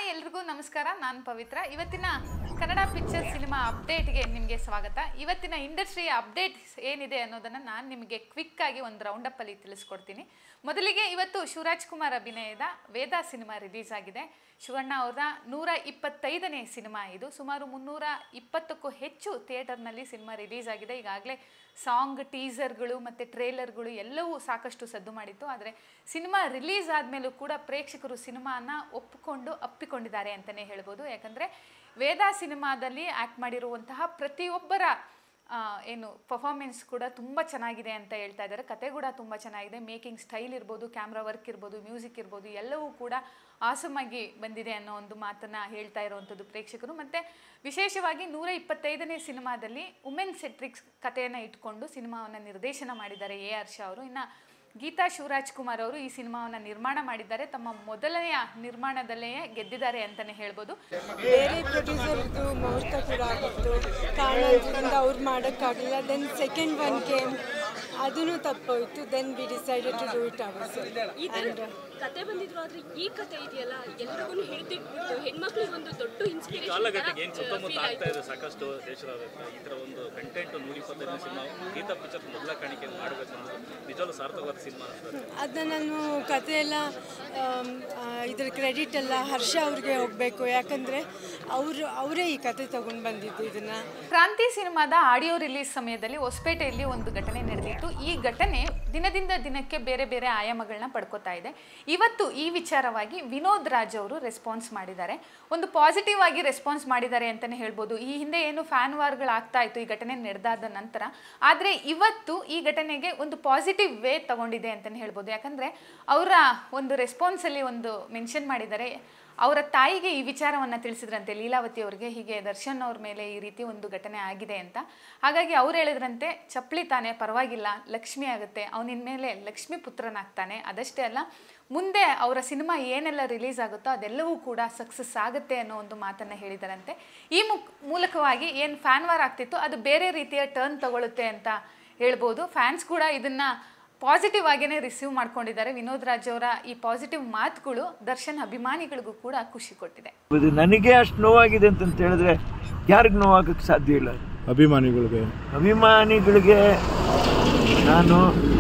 hi ಎಲ್ರಿಗೂ ನಮಸ್ಕಾರ ನಾನು ಪವಿತ್ರ ಇವತ್ತಿನ ಕನ್ನಡ ಪಿಕ್ಚರ್ ಸಿನಿಮಾ ಅಪ್ಡೇಟ್ಗೆ ನಿಮಗೆ ಸ್ವಾಗತ ಇವತ್ತಿನ ಇಂಡಸ್ಟ್ರಿಯ ಅಪ್ಡೇಟ್ಸ್ ಏನಿದೆ ಅನ್ನೋದನ್ನು ನಾನು ನಿಮಗೆ ಕ್ವಿಕ್ ಆಗಿ ಒಂದು ರೌಂಡಪ್ಪಲ್ಲಿ ತಿಳಿಸ್ಕೊಡ್ತೀನಿ ಮೊದಲಿಗೆ ಇವತ್ತು ಶಿವರಾಜ್ ಕುಮಾರ್ ಅಭಿನಯದ ವೇದ ಸಿನಿಮಾ ರಿಲೀಸ್ ಆಗಿದೆ ಶಿವಣ್ಣ ಅವರ ನೂರ ಇಪ್ಪತ್ತೈದನೇ ಸಿನಿಮಾ ಇದು ಸುಮಾರು ಮುನ್ನೂರ ಇಪ್ಪತ್ತಕ್ಕೂ ಹೆಚ್ಚು ಥಿಯೇಟರ್ನಲ್ಲಿ ಸಿನಿಮಾ ರಿಲೀಸ್ ಆಗಿದೆ ಈಗಾಗಲೇ ಸಾಂಗ್ ಟೀಸರ್ಗಳು ಮತ್ತು ಟ್ರೇಲರ್ಗಳು ಎಲ್ಲವೂ ಸಾಕಷ್ಟು ಸದ್ದು ಮಾಡಿತ್ತು ಆದರೆ ಸಿನಿಮಾ ರಿಲೀಸ್ ಆದಮೇಲೂ ಕೂಡ ಪ್ರೇಕ್ಷಕರು ಸಿನಿಮಾನ ಒಪ್ಪಿಕೊಂಡು ಅಪ್ಪಿಕೊಂಡಿದ್ದಾರೆ ಅಂತಲೇ ಹೇಳ್ಬೋದು ಯಾಕಂದರೆ ವೇದ ಸಿನಿಮಾದಲ್ಲಿ ಆ್ಯಕ್ಟ್ ಮಾಡಿರುವಂತಹ ಪ್ರತಿಯೊಬ್ಬರ ಆ, ಏನು ಪರ್ಫಾರ್ಮೆನ್ಸ್ ಕೂಡ ತುಂಬ ಚೆನ್ನಾಗಿದೆ ಅಂತ ಹೇಳ್ತಾ ಇದ್ದಾರೆ ಕತೆ ಕೂಡ ತುಂಬ ಚೆನ್ನಾಗಿದೆ ಮೇಕಿಂಗ್ ಸ್ಟೈಲ್ ಇರ್ಬೋದು ಕ್ಯಾಮ್ರಾ ವರ್ಕ್ ಇರ್ಬೋದು ಮ್ಯೂಸಿಕ್ ಇರ್ಬೋದು ಎಲ್ಲವೂ ಕೂಡ ಆಸಮಾಗಿ ಬಂದಿದೆ ಅನ್ನೋ ಒಂದು ಮಾತನ್ನು ಹೇಳ್ತಾ ಇರುವಂಥದ್ದು ಪ್ರೇಕ್ಷಕರು ಮತ್ತು ವಿಶೇಷವಾಗಿ ನೂರ ಇಪ್ಪತ್ತೈದನೇ ಸಿನಿಮಾದಲ್ಲಿ ವುಮೆನ್ ಸೆಟ್ರಿಕ್ಸ್ ಕಥೆಯನ್ನು ಇಟ್ಕೊಂಡು ಸಿನಿಮಾವನ್ನು ನಿರ್ದೇಶನ ಮಾಡಿದ್ದಾರೆ ಎ ಆರ್ ಶಾ ಅವರು ಇನ್ನು ಗೀತಾ ಶಿವರಾಜ್ ಕುಮಾರ್ ಅವರು ಈ ಸಿನಿಮಾವನ್ನು ನಿರ್ಮಾಣ ಮಾಡಿದ್ದಾರೆ ತಮ್ಮ ಮೊದಲನೆಯ ನಿರ್ಮಾಣದಲ್ಲೇ ಗೆದ್ದಿದ್ದಾರೆ ಅಂತಲೇ ಹೇಳ್ಬೋದು ಬೇರೆ ಪ್ರೊಡ್ಯೂಸರ್ದು ಮುಹೂರ್ತ ಕೂಡ ಆಗಿತ್ತು ಕಾರಣದಿಂದ ಅವ್ರು ಮಾಡೋಕ್ಕಾಗಲಿಲ್ಲ ದೆನ್ ಸೆಕೆಂಡ್ ಒನ್ ಕೇಮ್ ಅದೂ ತಪ್ಪೋಯ್ತು then we decided to do it ours ಈ ಥರ ಕತೆ ಬಂದಿದ್ರು ಆದ್ರೆ ಈ ಕತೆ ಇದೆಯಲ್ಲ ಎಲ್ರಿಗೂ ಹೇಳ್ತಿಟ್ಬಿಟ್ಟು ಹೆಣ್ಮಕ್ಳಿಗೆ ಒಂದು ದೊಡ್ಡ ಕಾಲಘಟ್ಟಕ್ಕೆ ಏನು ಸುತ್ತಮುತ್ತ ಇನ್ಸ್ಪಿರೇಷನ್ ಆಗ್ತಾ ಇದೆ ಸಾಕಷ್ಟು ದೇಶದ ಈ ಥರ ಒಂದು ಕಂಟೆಂಟ್ ನೂರ ಇಪ್ಪತ್ತೈದನೇ ಸಿನಿಮಾ ಗೀತಾ ಪಿಕ್ಚರ್ ಮೊದಲ ಕಾಣಿಕೆಯಲ್ಲಿ ಮಾಡಬೇಕು ಅನ್ನೋದು ನಿಜವಾಗ್ಲೂ ಸಾರ್ಥಕವಾದ ಸಿನಿಮಾ ಅನ್ಸುತ್ತೆ ಅದನ್ನ ನಾನು ಕತೆ ಎಲ್ಲ ಆಮ್, ಆ, ಇದ್ರ ಕ್ರೆಡಿಟ್ ಎಲ್ಲ ಹರ್ಷ ಅವ್ರಿಗೆ ಹೋಗಬೇಕು ಯಾಕಂದರೆ ಅವರು ಅವರೇ ಈ ಕತೆ ತೊಗೊಂಡು ಬಂದಿದ್ದು ಇದನ್ನು ಕ್ರಾಂತಿ ಸಿನಿಮಾದ ಆಡಿಯೋ ರಿಲೀಸ್ ಸಮಯದಲ್ಲಿ ಹೊಸಪೇಟೆಯಲ್ಲಿ ಒಂದು ಘಟನೆ ನಡೆದಿತ್ತು ಈ ಘಟನೆ ದಿನದಿಂದ ದಿನಕ್ಕೆ ಬೇರೆ ಬೇರೆ ಆಯಾಮಗಳನ್ನ ಪಡ್ಕೋತಾ ಇದೆ ಇವತ್ತು ಈ ವಿಚಾರವಾಗಿ ವಿನೋದ್ ರಾಜ್ ಅವರು ರೆಸ್ಪಾನ್ಸ್ ಮಾಡಿದ್ದಾರೆ ಒಂದು ಪಾಸಿಟಿವ್ ಆಗಿ ರೆಸ್ಪಾನ್ಸ್ ಮಾಡಿದ್ದಾರೆ ಅಂತಲೇ ಹೇಳ್ಬೋದು ಈ ಹಿಂದೆ ಏನು ಫ್ಯಾನ್ ವಾರ್ಗಳು ಆಗ್ತಾ ಇತ್ತು ಈ ಘಟನೆ ನಡೆದಾದ ನಂತರ ಆದರೆ ಇವತ್ತು ಈ ಘಟನೆಗೆ ಒಂದು ಪಾಸಿಟಿವ್ ವೇ ತಗೊಂಡಿದೆ ಅಂತಲೇ ಹೇಳ್ಬೋದು ಯಾಕಂದರೆ ಅವರ ಒಂದು ರೆಸ್ಪಾನ್ಸಲ್ಲಿ ಒಂದು ಮೆನ್ಷನ್ ಮಾಡಿದ್ದಾರೆ ಅವರ ತಾಯಿಗೆ ಈ ವಿಚಾರವನ್ನು ತಿಳಿಸಿದ್ರಂತೆ ಲೀಲಾವತಿ ಅವರಿಗೆ ಹೀಗೆ ದರ್ಶನ್ ಅವ್ರ ಮೇಲೆ ಈ ರೀತಿ ಒಂದು ಘಟನೆ ಆಗಿದೆ ಅಂತ ಹಾಗಾಗಿ ಅವ್ರು ಹೇಳಿದ್ರಂತೆ ಚಪ್ಪಲಿ ತಾನೆ ಪರವಾಗಿಲ್ಲ ಲಕ್ಷ್ಮಿ ಆಗುತ್ತೆ ಅವನಿನ ಮೇಲೆ ಲಕ್ಷ್ಮಿ ಪುತ್ರನಾಗ್ತಾನೆ ಅದಷ್ಟೇ ಅಲ್ಲ ಮುಂದೆ ಅವರ ಸಿನಿಮಾ ಏನೆಲ್ಲ ರಿಲೀಸ್ ಆಗುತ್ತೋ ಅದೆಲ್ಲವೂ ಕೂಡ ಸಕ್ಸಸ್ ಆಗುತ್ತೆ ಅನ್ನೋ ಒಂದು ಮಾತನ್ನು ಹೇಳಿದಾರಂತೆ ಈ ಮುಖ ಮೂಲಕವಾಗಿ ಏನು ಫ್ಯಾನ್ ವಾರ್ ಆಗ್ತಿತ್ತು ಅದು ಬೇರೆ ರೀತಿಯ ಟರ್ನ್ ತಗೊಳುತ್ತೆ ಅಂತ ಹೇಳ್ಬೋದು ಫ್ಯಾನ್ಸ್ ಕೂಡ ಇದನ್ನು ಪಾಸಿಟಿವ್ ಆಗೇನೆ ರಿಸೀವ್ ಮಾಡ್ಕೊಂಡಿದ್ದಾರೆ ವಿನೋದ್ ರಾಜ್ ಅವರ ಈ ಪಾಸಿಟಿವ್ ಮಾತುಗಳು ದರ್ಶನ್ ಅಭಿಮಾನಿಗಳಿಗೂ ಕೂಡ ಖುಷಿ ಕೊಟ್ಟಿದೆ ಇದು ನನಗೆ ಅಷ್ಟು ನೋವಾಗಿದೆ ಅಂತಂತ ಹೇಳಿದ್ರೆ ಯಾರಿಗೆ ನೋವಾಗಕ್ಕೆ ಸಾಧ್ಯ ಇಲ್ಲ ಅಭಿಮಾನಿಗಳಿಗೆ ಅಭಿಮಾನಿಗಳಿಗೆ ನಾನು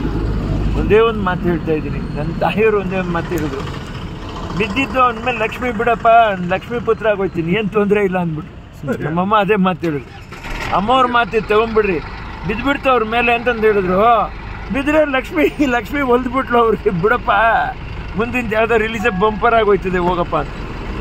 ಒಂದೇ ಒಂದು ಮಾತು ಹೇಳ್ತಾ ಇದ್ದೀನಿ ನನ್ನ ತಾಯಿಯವರು ಒಂದೇ ಒಂದು ಮಾತು ಹೇಳಿದ್ರು ಬಿದ್ದಿದ್ದು ಅಂದಮೇಲೆ ಲಕ್ಷ್ಮಿ ಬಿಡಪ್ಪ ಲಕ್ಷ್ಮೀ ಪುತ್ರ ಆಗೋಯ್ತೀನಿ ಏನು ತೊಂದರೆ ಇಲ್ಲ ಅಂದ್ಬಿಟ್ಟು ನಮ್ಮಮ್ಮ ಅದೇ ಮಾತು ಹೇಳಿದ್ರು ಅಮ್ಮವ್ರ ಮಾತು ತಗೊಂಬಿಡ್ರಿ ಬಿದ್ದುಬಿಡ್ತು ಅವ್ರ ಮೇಲೆ ಅಂತಂದು ಹೇಳಿದ್ರು ಬಿದ್ದರೆ ಲಕ್ಷ್ಮಿ ಲಕ್ಷ್ಮಿ ಹೊಲ್ದ್ಬಿಟ್ಲು ಅವ್ರಿಗೆ ಬಿಡಪ್ಪ ಮುಂದಿನ ಯಾವುದೋ ರಿಲೀಸ್ ಬಂಪರ್ ಆಗೋಯ್ತದೆ ಹೋಗಪ್ಪ ಅಂತ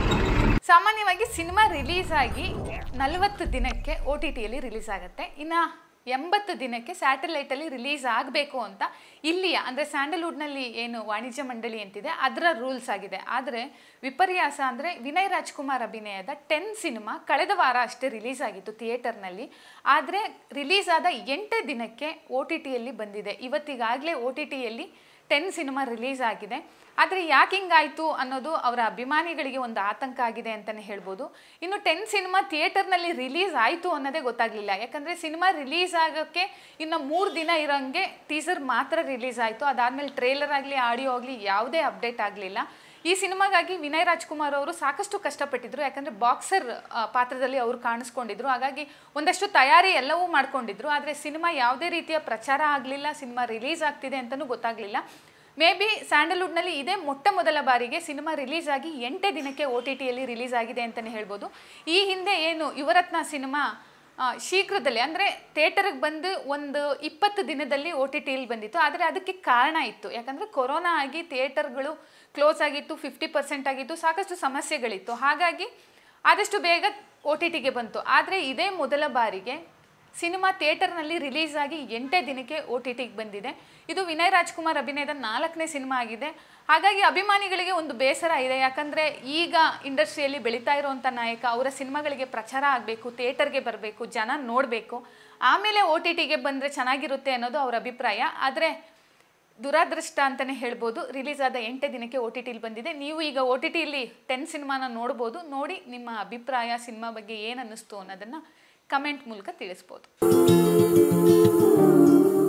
ಸಾಮಾನ್ಯವಾಗಿ ಸಿನಿಮಾ ರಿಲೀಸ್ ಆಗಿ ನಲವತ್ತು ದಿನಕ್ಕೆ ಒ ಟಿ ಟಿಯಲ್ಲಿ ರಿಲೀಸ್ ಆಗುತ್ತೆ ಇನ್ನು ಎಂಬತ್ತು ದಿನಕ್ಕೆ ಸ್ಯಾಟಲೈಟಲ್ಲಿ ರಿಲೀಸ್ ಆಗಬೇಕು ಅಂತ ಇಲ್ಲಿಯ ಅಂದರೆ ಸ್ಯಾಂಡಲ್ವುಡ್ನಲ್ಲಿ ಏನು ವಾಣಿಜ್ಯ ಮಂಡಳಿ ಅಂತಿದೆ ಅದರ ರೂಲ್ಸ್ ಆಗಿದೆ ಆದರೆ ವಿಪರ್ಯಾಸ ಅಂದರೆ ವಿನಯ್ ರಾಜ್ಕುಮಾರ್ ಅಭಿನಯದ ಟೆನ್ ಸಿನಿಮಾ ಕಳೆದ ವಾರ ಅಷ್ಟೇ ರಿಲೀಸ್ ಆಗಿತ್ತು ಥಿಯೇಟರ್ನಲ್ಲಿ ಆದರೆ ರಿಲೀಸ್ ಆದ ಎಂಟೇ ದಿನಕ್ಕೆ ಒ ಟಿ ಟಿಯಲ್ಲಿ ಬಂದಿದೆ ಇವತ್ತಿಗಾಗಲೇ ಒ ಟಿ ಟಿಯಲ್ಲಿ ಟೆನ್ ಸಿನಿಮಾ ರಿಲೀಸ್ ಆಗಿದೆ ಆದರೆ ಯಾಕೆ ಹಿಂಗಾಯಿತು ಅನ್ನೋದು ಅವರ ಅಭಿಮಾನಿಗಳಿಗೆ ಒಂದು ಆತಂಕ ಆಗಿದೆ ಅಂತಲೇ ಹೇಳ್ಬೋದು ಇನ್ನು ಟೆನ್ ಸಿನಿಮಾ ಥಿಯೇಟರ್ನಲ್ಲಿ ರಿಲೀಸ್ ಆಯಿತು ಅನ್ನೋದೇ ಗೊತ್ತಾಗಲಿಲ್ಲ ಯಾಕಂದರೆ ಸಿನಿಮಾ ರಿಲೀಸ್ ಆಗೋಕ್ಕೆ ಇನ್ನು ಮೂರು ದಿನ ಇರೋಂಗೆ ಟೀಸರ್ ಮಾತ್ರ ರಿಲೀಸ್ ಆಯಿತು ಅದಾದಮೇಲೆ ಟ್ರೇಲರ್ ಆಗಲಿ ಆಡಿಯೋ ಆಗಲಿ ಯಾವುದೇ ಅಪ್ಡೇಟ್ ಆಗಲಿಲ್ಲ ಈ ಸಿನಿಮಾಗಾಗಿ ವಿನಯ್ ರಾಜ್ಕುಮಾರ್ ಅವರು ಸಾಕಷ್ಟು ಕಷ್ಟಪಟ್ಟಿದ್ರು ಯಾಕಂದರೆ ಬಾಕ್ಸರ್ ಪಾತ್ರದಲ್ಲಿ ಅವರು ಕಾಣಿಸ್ಕೊಂಡಿದ್ರು ಹಾಗಾಗಿ ಒಂದಷ್ಟು ತಯಾರಿ ಎಲ್ಲವೂ ಮಾಡ್ಕೊಂಡಿದ್ರು ಆದರೆ ಸಿನಿಮಾ ಯಾವುದೇ ರೀತಿಯ ಪ್ರಚಾರ ಆಗಲಿಲ್ಲ ಸಿನಿಮಾ ರಿಲೀಸ್ ಆಗ್ತಿದೆ ಅಂತಲೂ ಗೊತ್ತಾಗಲಿಲ್ಲ ಮೇ ಬಿ ಸ್ಯಾಂಡಲ್ವುಡ್ನಲ್ಲಿ ಇದೇ ಮೊಟ್ಟ ಮೊದಲ ಬಾರಿಗೆ ಸಿನಿಮಾ ರಿಲೀಸ್ ಆಗಿ ಎಂಟೇ ದಿನಕ್ಕೆ ಒ ಟಿ ಟಿಯಲ್ಲಿ ರಿಲೀಸ್ ಆಗಿದೆ ಅಂತಲೇ ಹೇಳ್ಬೋದು ಈ ಹಿಂದೆ ಏನು ಯುವರತ್ನ ಸಿನಿಮಾ ಆ, ಶೀಘ್ರದಲ್ಲೇ ಅಂದರೆ ಥಿಯೇಟರ್ಗೆ ಬಂದು ಒಂದು ಇಪ್ಪತ್ತು ದಿನದಲ್ಲಿ ಒ ಟಿ ಟಿಯಲ್ಲಿ ಬಂದಿತ್ತು ಆದರೆ ಅದಕ್ಕೆ ಕಾರಣ ಇತ್ತು ಯಾಕಂದರೆ ಕೊರೋನಾ ಆಗಿ ಥಿಯೇಟರ್ಗಳು ಕ್ಲೋಸ್ ಆಗಿತ್ತು ಫಿಫ್ಟಿ ಪರ್ಸೆಂಟ್ ಆಗಿತ್ತು ಸಾಕಷ್ಟು ಸಮಸ್ಯೆಗಳಿತ್ತು ಹಾಗಾಗಿ ಆದಷ್ಟು ಬೇಗ ಒ ಟಿ ಟಿಗೆ ಬಂತು ಆದರೆ ಇದೇ ಮೊದಲ ಬಾರಿಗೆ ಸಿನಿಮಾ ಥಿಯೇಟರ್ನಲ್ಲಿ ರಿಲೀಸ್ ಆಗಿ ಎಂಟೇ ದಿನಕ್ಕೆ ಒ ಟಿ ಟಿಗೆ ಬಂದಿದೆ ಇದು ವಿನಯ್ ರಾಜ್ಕುಮಾರ್ ಅಭಿನಯದ ನಾಲ್ಕನೇ ಸಿನಿಮಾ ಆಗಿದೆ ಹಾಗಾಗಿ ಅಭಿಮಾನಿಗಳಿಗೆ ಒಂದು ಬೇಸರ ಇದೆ ಯಾಕಂದರೆ ಈಗ ಇಂಡಸ್ಟ್ರಿಯಲ್ಲಿ ಬೆಳೀತಾ ಇರುವಂಥ ನಾಯಕ ಅವರ ಸಿನಿಮಾಗಳಿಗೆ ಪ್ರಚಾರ ಆಗಬೇಕು ಥಿಯೇಟರ್ಗೆ ಬರಬೇಕು ಜನ ನೋಡಬೇಕು ಆಮೇಲೆ ಒ ಟಿ ಟಿಗೆ ಬಂದರೆ ಚೆನ್ನಾಗಿರುತ್ತೆ ಅನ್ನೋದು ಅವರ ಅಭಿಪ್ರಾಯ ಆದರೆ ದುರಾದೃಷ್ಟ ಅಂತಲೇ ಹೇಳ್ಬೋದು ರಿಲೀಸ್ ಆದ ಎಂಟೇ ದಿನಕ್ಕೆ ಒ ಟಿ ಟಿಲಿ ಬಂದಿದೆ ನೀವು ಈಗ ಒ ಟಿ ಟಿಲಿ ಟೆನ್ ಸಿನಿಮಾನ ನೋಡ್ಬೋದು ನೋಡಿ ನಿಮ್ಮ ಅಭಿಪ್ರಾಯ ಸಿನಿಮಾ ಬಗ್ಗೆ ಏನು ಅನ್ನಿಸ್ತು ಅನ್ನೋದನ್ನು ಕಮೆಂಟ್ ಮೂಲಕ ತಿಳಿಸ್ಬೋದು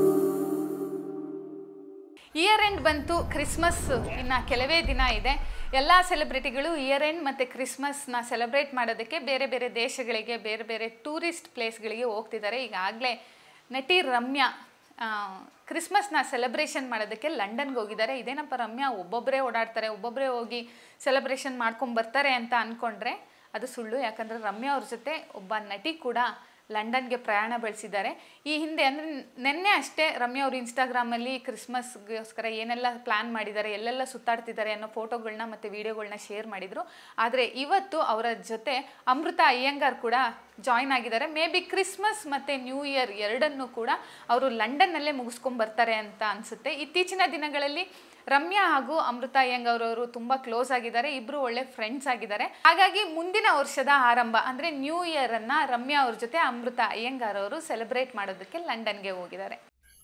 ಇಯರ್ ಎಂಡ್ ಬಂತು ಕ್ರಿಸ್ಮಸ್ ಇನ್ನು ಕೆಲವೇ ದಿನ ಇದೆ ಎಲ್ಲ ಸೆಲೆಬ್ರಿಟಿಗಳು ಇಯರ್ ಎಂಡ್ ಮತ್ತು ಕ್ರಿಸ್ಮಸ್ನ ಸೆಲೆಬ್ರೇಟ್ ಮಾಡೋದಕ್ಕೆ ಬೇರೆ ಬೇರೆ ದೇಶಗಳಿಗೆ ಬೇರೆ ಬೇರೆ ಟೂರಿಸ್ಟ್ ಪ್ಲೇಸ್ಗಳಿಗೆ ಹೋಗ್ತಿದ್ದಾರೆ ಈಗಾಗಲೇ ನಟಿ ರಮ್ಯಾ ಆ, ಕ್ರಿಸ್ಮಸ್ನ ಸೆಲೆಬ್ರೇಷನ್ ಮಾಡೋದಕ್ಕೆ ಲಂಡನ್ಗೆ ಹೋಗಿದ್ದಾರೆ ಇದೇನಪ್ಪ ರಮ್ಯಾ ಒಬ್ಬೊಬ್ಬರೇ ಓಡಾಡ್ತಾರೆ ಒಬ್ಬೊಬ್ಬರೇ ಹೋಗಿ ಸೆಲೆಬ್ರೇಷನ್ ಮಾಡ್ಕೊಂಡು ಬರ್ತಾರೆ ಅಂತ ಅಂದ್ಕೊಂಡ್ರೆ ಅದು ಸುಳ್ಳು ಯಾಕಂದರೆ ರಮ್ಯಾ ಅವ್ರ ಜೊತೆ ಒಬ್ಬ ನಟಿ ಕೂಡ ಲಂಡನ್ಗೆ ಪ್ರಯಾಣ ಬೆಳೆಸಿದ್ದಾರೆ ಈ ಹಿಂದೆ ಅಂದರೆ ನಿನ್ನೆ ಅಷ್ಟೇ ರಮ್ಯಾ ಅವರು ಇನ್ಸ್ಟಾಗ್ರಾಮಲ್ಲಿ ಕ್ರಿಸ್ಮಸ್ಗೋಸ್ಕರ ಏನೆಲ್ಲ ಪ್ಲ್ಯಾನ್ ಮಾಡಿದ್ದಾರೆ ಎಲ್ಲೆಲ್ಲ ಸುತ್ತಾಡ್ತಿದ್ದಾರೆ ಅನ್ನೋ ಫೋಟೋಗಳನ್ನ ಮತ್ತು ವೀಡಿಯೋಗಳನ್ನ ಶೇರ್ ಮಾಡಿದರು ಆದರೆ ಇವತ್ತು ಅವರ ಜೊತೆ ಅಮೃತ ಅಯ್ಯಂಗಾರ್ ಕೂಡ ಜಾಯ್ನ್ ಆಗಿದ್ದಾರೆ ಮೇ ಬಿ ಕ್ರಿಸ್ಮಸ್ ಮತ್ತು ನ್ಯೂ ಇಯರ್ ಎರಡನ್ನೂ ಕೂಡ ಅವರು ಲಂಡನ್ನಲ್ಲೇ ಮುಗಿಸ್ಕೊಂಡ್ ಬರ್ತಾರೆ ಅಂತ ಅನಿಸುತ್ತೆ ಇತ್ತೀಚಿನ ದಿನಗಳಲ್ಲಿ ರಮ್ಯಾ ಹಾಗೂ ಅಮೃತ ಅಯ್ಯಂಗಾರ್ ಅವರು ತುಂಬ ಕ್ಲೋಸ್ ಆಗಿದ್ದಾರೆ ಇಬ್ಬರು ಒಳ್ಳೆ ಫ್ರೆಂಡ್ಸ್ ಆಗಿದ್ದಾರೆ ಹಾಗಾಗಿ ಮುಂದಿನ ವರ್ಷದ ಆರಂಭ ಅಂದರೆ ನ್ಯೂ ಇಯರನ್ನು ರಮ್ಯಾ ಅವ್ರ ಜೊತೆ ಅಮೃತ ಅಯ್ಯಂಗಾರ್ ಅವರು ಸೆಲೆಬ್ರೇಟ್ ಮಾಡೋದಕ್ಕೆ ಲಂಡನ್ಗೆ ಹೋಗಿದ್ದಾರೆ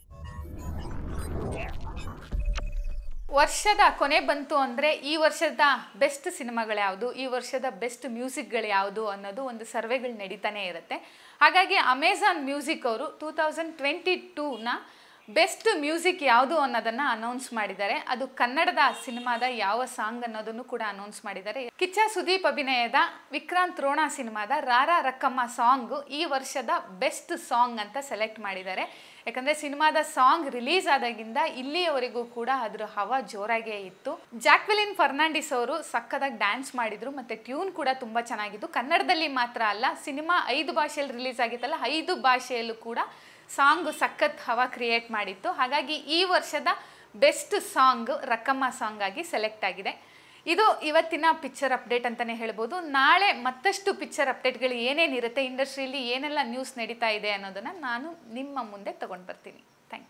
ವರ್ಷದ ಕೊನೆ ಬಂತು ಅಂದರೆ ಈ ವರ್ಷದ ಬೆಸ್ಟ್ ಸಿನಿಮಾಗಳು ಯಾವುದು ಈ ವರ್ಷದ ಬೆಸ್ಟ್ ಮ್ಯೂಸಿಕ್ಗಳು ಯಾವುದು ಅನ್ನೋದು ಒಂದು ಸರ್ವೆಗಳು ನಡೀತಾನೆ ಇರುತ್ತೆ ಹಾಗಾಗಿ ಅಮೆಝಾನ್ ಮ್ಯೂಸಿಕ್ ಅವರು ಟೂ ತೌಸಂಡ್ ಟ್ವೆಂಟಿ ಟೂನ ಬೆಸ್ಟ್ ಮ್ಯೂಸಿಕ್ ಯಾವುದು ಅನ್ನೋದನ್ನು ಅನೌನ್ಸ್ ಮಾಡಿದ್ದಾರೆ ಅದು ಕನ್ನಡದ ಸಿನಿಮಾದ ಯಾವ ಸಾಂಗ್ ಅನ್ನೋದನ್ನು ಕೂಡ ಅನೌನ್ಸ್ ಮಾಡಿದ್ದಾರೆ ಕಿಚ್ಚ ಸುದೀಪ್ ಅಭಿನಯದ ವಿಕ್ರಾಂತ್ ರೋಣ ಸಿನಿಮಾದ ರಾರ ರಕ್ಕಮ್ಮ ಸಾಂಗ್ ಈ ವರ್ಷದ ಬೆಸ್ಟ್ ಸಾಂಗ್ ಅಂತ ಸೆಲೆಕ್ಟ್ ಮಾಡಿದ್ದಾರೆ ಯಾಕಂದರೆ ಸಿನಿಮಾದ ಸಾಂಗ್ ರಿಲೀಸ್ ಆದಾಗಿಂದ ಇಲ್ಲಿಯವರೆಗೂ ಕೂಡ ಅದ್ರ ಹವಾ ಜೋರಾಗೇ ಇತ್ತು ಜಾಕ್ವೆಲಿನ್ ಫರ್ನಾಂಡಿಸ್ ಅವರು ಸಕ್ಕದಾಗಿ ಡ್ಯಾನ್ಸ್ ಮಾಡಿದ್ರು ಮತ್ತು ಟ್ಯೂನ್ ಕೂಡ ತುಂಬ ಚೆನ್ನಾಗಿತ್ತು ಕನ್ನಡದಲ್ಲಿ ಮಾತ್ರ ಅಲ್ಲ ಸಿನಿಮಾ ಐದು ಭಾಷೆಯಲ್ಲಿ ರಿಲೀಸ್ ಆಗಿತ್ತಲ್ಲ ಐದು ಭಾಷೆಯಲ್ಲೂ ಕೂಡ ಸಾಂಗ್ ಸಖತ್ ಹವಾ ಕ್ರಿಯೇಟ್ ಮಾಡಿತ್ತು ಹಾಗಾಗಿ ಈ ವರ್ಷದ ಬೆಸ್ಟ್ ಸಾಂಗ್ ರಕ್ಕಮ್ಮ ಸಾಂಗ್ ಆಗಿ ಸೆಲೆಕ್ಟ್ ಆಗಿದೆ ಇದು ಇವತ್ತಿನ ಪಿಕ್ಚರ್ ಅಪ್ಡೇಟ್ ಅಂತಲೇ ಹೇಳ್ಬೋದು ನಾಳೆ ಮತ್ತಷ್ಟು ಪಿಕ್ಚರ್ ಅಪ್ಡೇಟ್ಗಳು ಏನೇನಿರುತ್ತೆ ಇಂಡಸ್ಟ್ರಿಯಲ್ಲಿ ಏನೆಲ್ಲ ನ್ಯೂಸ್ ನಡೀತಾ ಇದೆ ಅನ್ನೋದನ್ನು ನಾನು ನಿಮ್ಮ ಮುಂದೆ ತಗೊಂಡು ಬರ್ತೀನಿ ಥ್ಯಾಂಕ್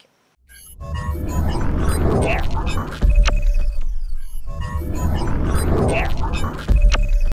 ಯು